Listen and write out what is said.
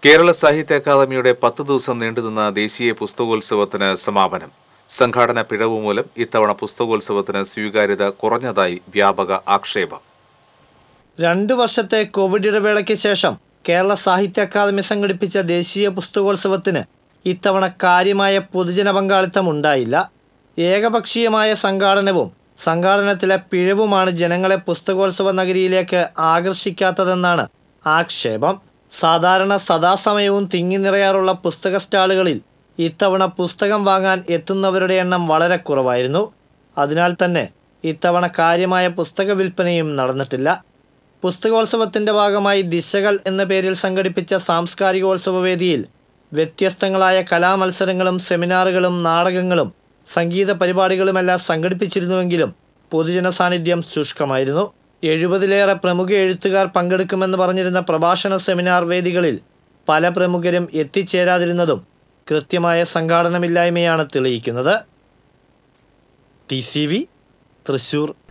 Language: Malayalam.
കേരള സാഹിത്യ അക്കാദമിയുടെ പത്ത് ദിവസം നീണ്ടുനിന്ന ദേശീയ പുസ്തകോത്സവത്തിന് സമാപനം സംഘാടന പിഴവ് മൂലം ഇത്തവണ പുസ്തകോത്സവത്തിന് സ്വീകാര്യത കുറഞ്ഞതായി വ്യാപക ആക്ഷേപം രണ്ട് വർഷത്തെ കോവിഡ് ഇടവേളയ്ക്ക് ശേഷം കേരള സാഹിത്യ അക്കാദമി സംഘടിപ്പിച്ച ദേശീയ പുസ്തകോത്സവത്തിന് ഇത്തവണ കാര്യമായ പൊതുജന പങ്കാളിത്തം ഉണ്ടായില്ല ഏകപക്ഷീയമായ സംഘാടനവും സംഘാടനത്തിലെ പിഴവുമാണ് ജനങ്ങളെ പുസ്തകോത്സവ നഗരിയിലേക്ക് ആകർഷിക്കാത്തതെന്നാണ് ആക്ഷേപം സാധാരണ സദാസമയവും തിങ്ങി നിറയാറുള്ള പുസ്തക സ്റ്റാളുകളിൽ ഇത്തവണ പുസ്തകം വാങ്ങാൻ എത്തുന്നവരുടെ എണ്ണം വളരെ കുറവായിരുന്നു അതിനാൽ തന്നെ ഇത്തവണ കാര്യമായ പുസ്തക വിൽപ്പനയും നടന്നിട്ടില്ല പുസ്തകോത്സവത്തിന്റെ ഭാഗമായി ദിശകൾ എന്ന പേരിൽ സംഘടിപ്പിച്ച സാംസ്കാരികോത്സവ വേദിയിൽ വ്യത്യസ്തങ്ങളായ കലാമത്സരങ്ങളും സെമിനാറുകളും നാടകങ്ങളും സംഗീത പരിപാടികളുമെല്ലാം സംഘടിപ്പിച്ചിരുന്നുവെങ്കിലും പൊതുജന സാന്നിധ്യം ശുഷ്കമായിരുന്നു എഴുപതിലേറെ പ്രമുഖ എഴുത്തുകാർ പങ്കെടുക്കുമെന്ന് പറഞ്ഞിരുന്ന പ്രഭാഷണ സെമിനാർ വേദികളിൽ പല പ്രമുഖരും എത്തിച്ചേരാതിരുന്നതും കൃത്യമായ സംഘാടനമില്ലായ്മയാണ് തെളിയിക്കുന്നത് ടി സി വി തൃശൂർ